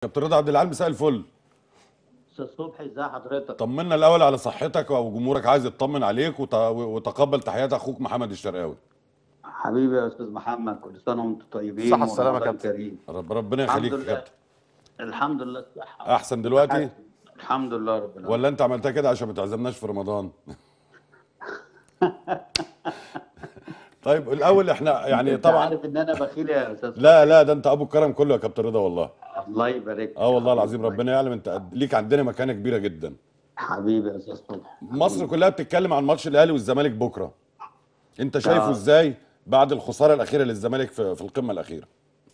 كابتن رضا عبد العال مساء الفل استاذ صبحي ازي حضرتك طمنا الاول على صحتك وجمهورك عايز يطمن عليك وت- وتقبل تحيات اخوك محمد الشرقاوي حبيبي يا استاذ محمد كل سنه وانتم طيبين صحة والسلامة يا ورمضان كابتن. كريم رب ربنا الحمد يخليك يا لله كابتن الحمد لله الصحه احسن دلوقتي الحمد لله رب العالمين ولا انت عملتها كده عشان ما تعزمناش في رمضان طيب الاول احنا يعني انت طبعا عارف ان انا بخيل يا استاذ لا لا ده انت ابو الكرم كله يا كابتن رضا والله الله يبارك لك. اه والله العظيم ربنا يعلم انت قد- ليك عندنا مكانه كبيره جدا حبيبي يا استاذ صبحي مصر كلها بتتكلم عن ماتش الاهلي والزمالك بكره انت شايفه آه. ازاي بعد الخساره الاخيره للزمالك في, في القمه الاخيره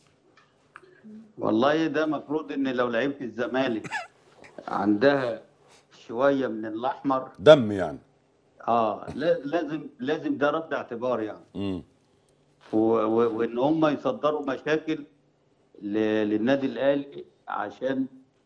والله ده مفروض ان لو لعيبه الزمالك عندها شويه من الاحمر دم يعني اه لا- لازم لازم ده رد اعتبار يعني امم و- و- وان هم يصدروا مشاكل ل- للنادي الاهلي عشان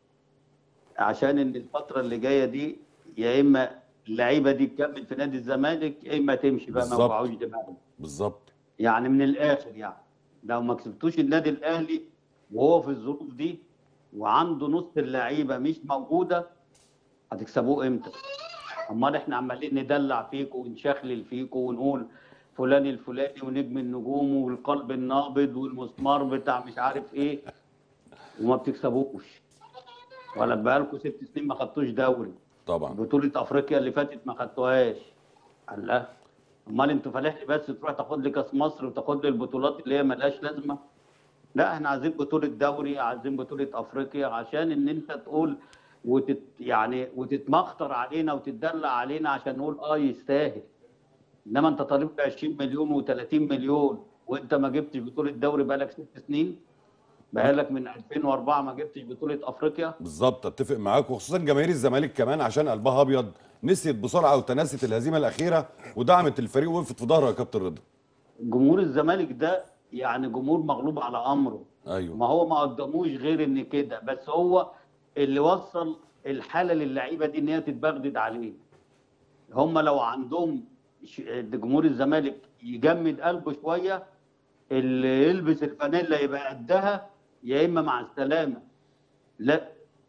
عشان ان الفتره اللي جايه دي يا اما اللعيبه دي تكمل في نادي الزمالك يا اما تمشي بقى ما بالظبط. يوقعوش دماغهم بالظبط يعني من الاخر يعني لو ما كسبتوش النادي الاهلي وهو في الظروف دي وعنده نص اللعيبه مش موجوده هتكسبوه امتى؟ امال احنا عمالين ندلع فيكم ونشخلل فيكم ونقول فلان الفلاني ونجم النجوم والقلب النابض والمسمار بتاع مش عارف ايه وما بتكسبوش ولا بقالكم ست سنين ما خدتوش دوري طبعا بطولة افريقيا اللي فاتت ما خدتوهاش قال لا امال انتوا فلاحي بس تروح تاخد لي كاس مصر وتاخد لي البطولات اللي هي ملهاش لازمه لا احنا عايزين بطوله دوري عايزين بطوله افريقيا عشان ان انت تقول وتت يعني وتتمخطر علينا وتتدلع علينا عشان نقول اه يستاهل انما انت طالب ب 20 مليون و30 مليون وانت ما جبتش بطوله دوري بقالك ست سنين بقالك من 2004 ما جبتش بطوله افريقيا بالظبط اتفق معاك وخصوصا جماهير الزمالك كمان عشان قلبها ابيض نسيت بسرعه وتناست الهزيمه الاخيره ودعمت الفريق ووقفت في ظهره يا كابتن رضا جمهور الزمالك ده يعني جمهور مغلوب على امره ايوه ما هو ما قدموش غير ان كده بس هو اللي وصل الحاله للعيبه دي ان هي تتبغدد عليه هم لو عندهم ش- جمهور الزمالك يجمد قلبه شويه اللي يلبس الفانيلا يبقى قدها يا اما مع السلامه لا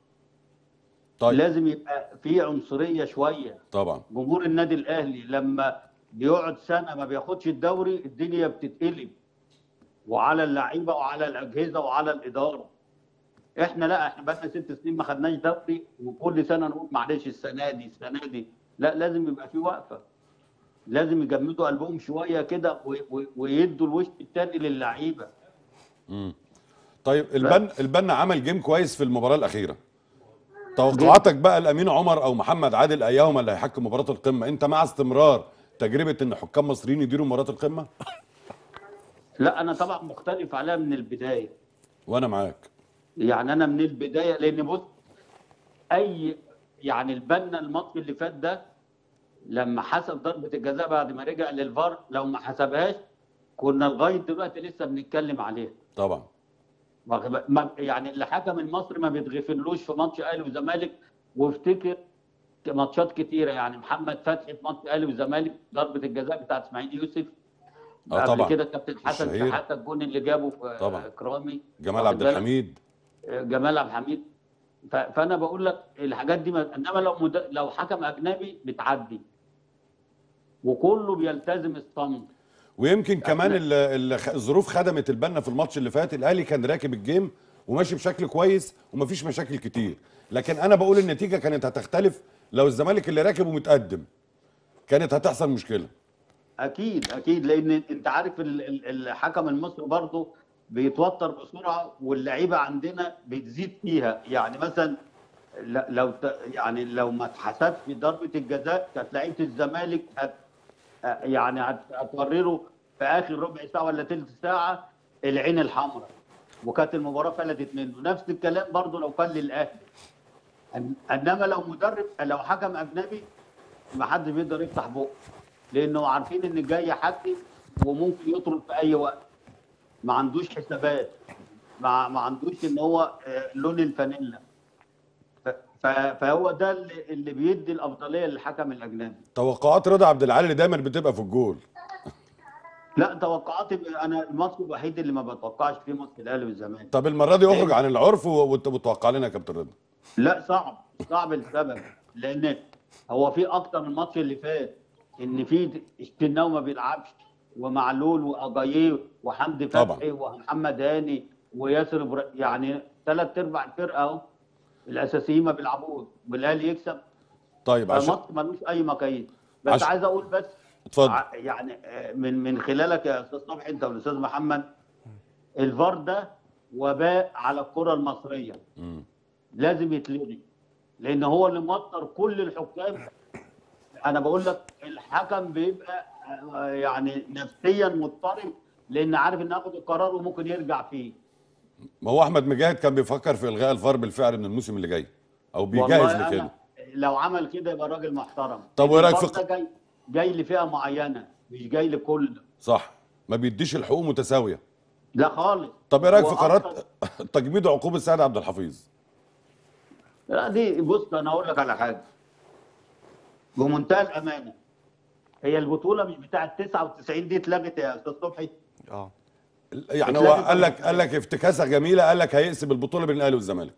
طيب لازم يبقى في عنصريه شويه طبعا جمهور النادي الاهلي لما بيقعد سنه ما بياخدش الدوري الدنيا بتتقلب وعلى اللعيبه وعلى الاجهزه وعلى الاداره احنا لا احنا بقالنا ست سنين ما خدناش دوري وكل سنه نقول معلش السنه دي السنه دي لا لازم يبقى في وقفه لازم يجمدوا قلبهم شويه كده و- و- ويدوا الوش التاني للعيبه طيب البن البنا عمل جيم كويس في المباراه الاخيره توقعاتك بقى الامين عمر او محمد عادل ايهما اللي هيحكم مباراه القمه انت مع استمرار تجربه ان حكام مصريين يديروا مباراه القمه لا انا طبعا مختلف عليها من البدايه وانا معاك يعني انا من البدايه لان بص اي يعني البنا الماتش اللي فات ده لما حسب ضربه الجزاء بعد ما رجع للفار لو ما حسبهاش كنا لغايه دلوقتي لسه بنتكلم عليها طبعا واخد بالك؟ ما- يعني اللي حكم المصري ما بيتغفلوش في ماتش اهلي وزمالك وافتكر ماتشات كتيره يعني محمد فتحي في ماتش اهلي وزمالك ضربه الجزاء بتاعت اسماعيل يوسف آه قبل طبعا. كده كابتن حسن الشهير. شحاته الجون اللي جابه في طبعا. اكرامي جمال واخد عبد بالك؟ الحميد جمال عبد الحميد ف- فانا بقول لك الحاجات دي ما... انما لو مد... لو حكم اجنبي بتعدي وكله بيلتزم الصمت ويمكن كمان ال- ال- الظروف خدمت البنا في الماتش اللي فات الاهلي كان راكب الجيم وماشي بشكل كويس ومفيش مشاكل كتير لكن انا بقول النتيجه كانت هتختلف لو الزمالك اللي راكب ومتقدم كانت هتحصل مشكله اكيد اكيد لان انت عارف ال- ال- الحكم المصري برضه بيتوتر بسرعه واللعيبه عندنا بتزيد فيها يعني مثلا ل- لو ت- يعني لو ما اتحسبش ضربه الجزاء كانت لعيبه الزمالك هت يعني هت- هتورره في اخر ربع ساعه ولا ثلث ساعه العين الحمراء وكانت المباراه فلتت منه نفس الكلام برضه لو كان للاهلي أن- انما لو مدرب لو حكم اجنبي ما حدش بيقدر يفتح بقه لانه عارفين ان جاي حكم وممكن يطرد في اي وقت ما عندوش حسابات ما, ما عندوش ان هو آه، لون الفانيلا ف- ف- فهو ده اللي, اللي بيدي الافضليه للحكم الاجنبي توقعات رضا عبد العال اللي دايما بتبقى في الجول لا توقعاتي انا الماتش الوحيد اللي ما بتوقعش فيه ماتش الاهلي والزمالك طب المره دي اخرج عن العرف و- وت- وتوقع لنا يا كابتن رضا لا صعب صعب لسبب لان هو في اكتر من الماتش اللي فات ان في الشناوي ما بيلعبش ومعلول واجاييه وحمدي طبعا. فتحي ومحمد هاني وياسر إبرا- يعني ثلاث ارباع الفرقه اهو الاساسيين ما بيلعبوش والاهلي يكسب طيب عشان فالماتش ملوش اي مقاييس بس عشان- عايز اقول بس اتفضل ع- يعني آه، من من خلالك يا استاذ صبحي انت والاستاذ محمد الفار ده وباء على الكره المصريه مم. لازم يتلغي لان هو اللي موتر كل الحكام انا بقول لك الحكم بيبقى آه، يعني نفسيا مضطرب لان عارف ان اخد القرار وممكن يرجع فيه ما هو احمد مجاهد كان بيفكر في الغاء الفار بالفعل من الموسم اللي جاي او بيجهز والله لكده أنا لو عمل كده يبقى راجل محترم طب وإيه رأيك الفار في- ده جاي جاي لفئه معينه مش جاي لكل صح ما بيديش الحقوق متساويه لا خالص طب ايه رايك في وأكتر- قرارات تجميد عقوبه سعد عبد الحفيظ لا دي بص انا اقول لك على حاجه بمنتهى الامانه هي البطوله مش بتاعه 99 دي اتلغت يا استاذ صبحي اه يعني هو اتلغت قال لك ولا- قال لك افتكاسه جميله قال لك هيقسم البطوله بين الاهلي والزمالك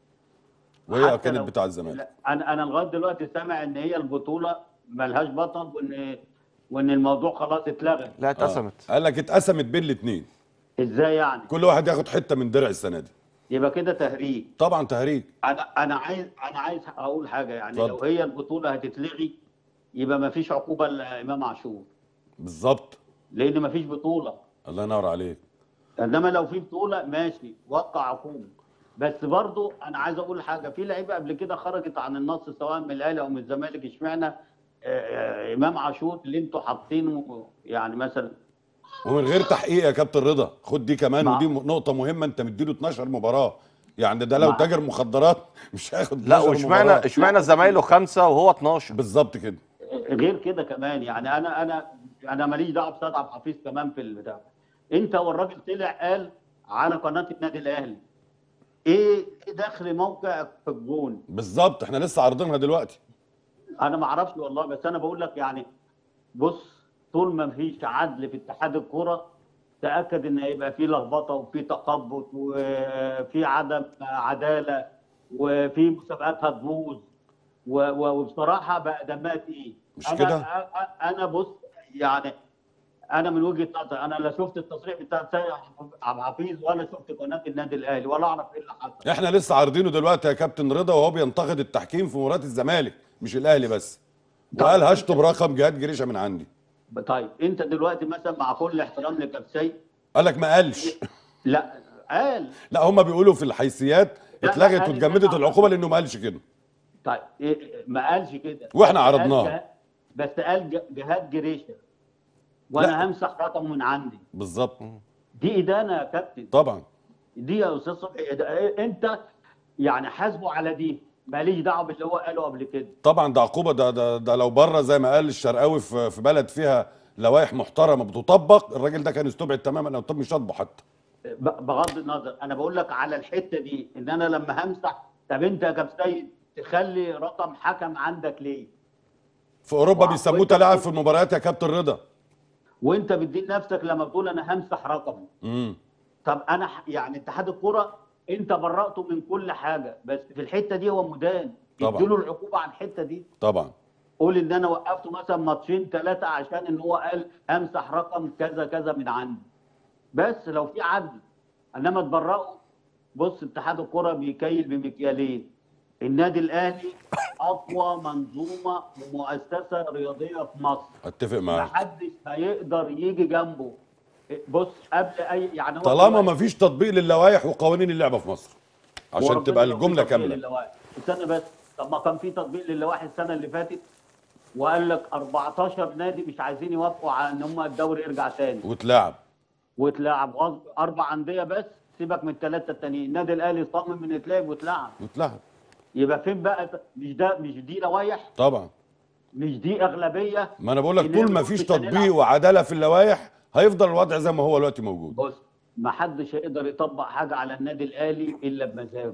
وهي حتى كانت لو- بتاع الزمالك لا، انا انا لغايه دلوقتي سامع ان هي البطوله ملهاش بطل وان وان الموضوع خلاص اتلغى لا آه. اتقسمت قال لك اتقسمت بين الاثنين ازاي يعني كل واحد ياخد حته من درع السنه دي يبقى كده تهريج طبعا تهريج انا انا عايز انا عايز اقول حاجه يعني اتفضل. لو هي البطوله هتتلغي يبقى ما فيش عقوبه لامام عاشور بالظبط لان ما فيش بطوله الله ينور عليك انما لو في بطوله ماشي وقع عقوبه بس برضو انا عايز اقول حاجه في لعيبه قبل كده خرجت عن النص سواء من الاهلي او من الزمالك اشمعنى آه، آه، امام عاشور اللي انتوا حاطينه يعني مثلا ومن غير تحقيق يا كابتن رضا خد دي كمان مع- ودي م- نقطه مهمه انت مديله 12 مباراه يعني ده لو مع- تاجر مخدرات مش هياخد لا 12 واشمعنى مباراة. اشمعنى زمايله خمسه وهو 12 بالظبط كده غير كده كمان يعني انا انا انا ماليش دعوه بسيد عبد الحفيظ كمان في البتاع انت والراجل طلع قال على قناه النادي الاهلي ايه إيه دخل موقع في الجون بالظبط احنا لسه عارضينها دلوقتي انا ما اعرفش والله بس انا بقول لك يعني بص طول ما فيش عدل في اتحاد الكوره تاكد ان هيبقى في لخبطه وفي تخبط وفي عدم عداله وفي مسابقات هتبوظ و- و- وبصراحه بقى دمها تقيل مش أنا- كده؟ أ- انا بص يعني انا من وجهه نظري انا لا شفت التصريح بتاع سيد عبد الحفيظ ولا شفت قناه النادي الاهلي ولا اعرف ايه اللي حصل احنا لسه عارضينه دلوقتي يا كابتن رضا وهو بينتقد التحكيم في مباراه الزمالك مش الاهلي بس وقال هشطب رقم جهاد جريشه من عندي طيب انت دلوقتي مثلا مع كل احترام لكبسي قال لك ما قالش لا قال لا هم بيقولوا في الحيثيات لا، اتلغت قال واتجمدت إنما- العقوبه لانه ما قالش كده طيب إيه ما قالش كده وإحنا بس قال عرضناه. جه- بس قال ج- جهاد جريشه لا. وانا همسح رقمه من عندي بالظبط دي ادانه يا كابتن طبعا دي يا استاذ صبحي إد- إيه انت يعني حاسبه على دي ماليش دعوه باللي هو قاله قبل كده طبعا ده عقوبه ده ده, ده لو بره زي ما قال الشرقاوي في في بلد فيها لوائح محترمه بتطبق الراجل ده كان يستبعد تماما او طب مش هطبه حتى ب- بغض النظر انا بقول لك على الحته دي ان انا لما همسح طب انت يا كابتن تخلي رقم حكم عندك ليه؟ في اوروبا وع- بيسموه وإنت تلاعب بتقول- في المباريات يا كابتن رضا وانت بتدين نفسك لما بتقول انا همسح رقمه امم طب انا ح- يعني اتحاد الكوره انت برأته من كل حاجه بس في الحته دي هو مدان طبعا. اديله العقوبه على الحته دي طبعا قول ان انا وقفته مثلا ماتشين ثلاثه عشان ان هو قال امسح رقم كذا كذا من عندي بس لو في عدل انما تبرئه بص اتحاد الكوره بيكيل بمكيالين النادي الاهلي اقوى منظومه ومؤسسه رياضيه في مصر اتفق معاك محدش هيقدر يجي جنبه بص قبل اي يعني هو طالما دلوقتي- ما فيش تطبيق للوائح وقوانين اللعبه في مصر عشان وربنا تبقى لو في الجمله تطبيق كامله للوائح. استنى بس طب ما كان في تطبيق للوائح السنه اللي فاتت وقال لك 14 نادي مش عايزين يوافقوا على ان هم الدوري يرجع تاني وتلعب واتلعب غصب اربع انديه بس سيبك من الثلاثه التانيين النادي الاهلي صمم ان يتلعب واتلعب وتلعب يبقى فين بقى مش ده مش دي لوائح طبعا مش دي اغلبيه ما انا بقول لك إن طول ما يقول فيش مش هنلعب. تطبيق وعداله في اللوائح هيفضل الوضع زي ما هو دلوقتي موجود بص ما حدش هيقدر يطبق حاجه على النادي الاهلي الا بمزاجه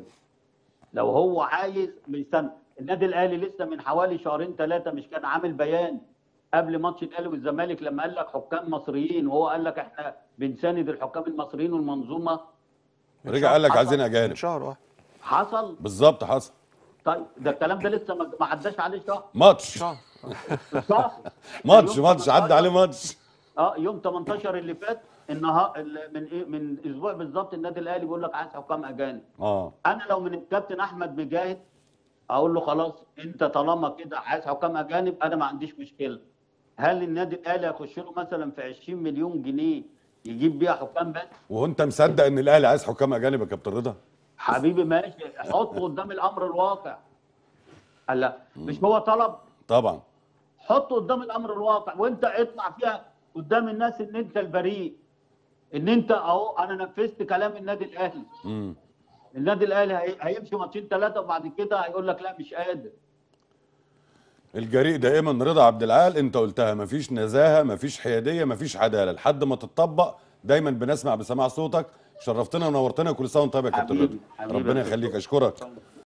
لو هو عايز بيستنى النادي الاهلي لسه من حوالي شهرين ثلاثه مش كان عامل بيان قبل ماتش الاهلي والزمالك لما قال لك حكام مصريين وهو قال لك احنا بنساند الحكام المصريين والمنظومه رجع قال لك حصل. عايزين من اجانب شهر واحد حصل بالظبط حصل طيب ده الكلام ده لسه ما ما عداش عليه شهر ماتش شهر صح ماتش يوم ماتش عدى 18 عليه ماتش اه يوم 18 اللي فات النهار ال- من ايه من اسبوع بالظبط النادي الاهلي بيقول لك عايز حكام اجانب اه انا لو من الكابتن احمد مجاهد اقول له خلاص انت طالما كده عايز حكام اجانب انا ما عنديش مشكله هل النادي الاهلي هيخش له مثلا في 20 مليون جنيه يجيب بيها حكام بس وانت مصدق ان الاهلي عايز حكام اجانب يا كابتن رضا حبيبي ماشي حطه قدام الامر الواقع قال لا مش هو طلب طبعا حطه قدام الامر الواقع وانت اطلع فيها قدام الناس ان انت البريء ان انت اهو انا نفذت كلام النادي الاهلي امم النادي الاهلي هي- هيمشي ماتشين ثلاثه وبعد كده هيقول لك لا مش قادر الجريء دائما رضا عبد العال انت قلتها مفيش نزاهه مفيش حياديه مفيش عداله لحد ما تطبق دايما بنسمع بسماع صوتك شرفتنا ونورتنا كل سنه وانت طيب يا كابتن حبيبي، رضا حبيبي ربنا يا يخليك دكتور. اشكرك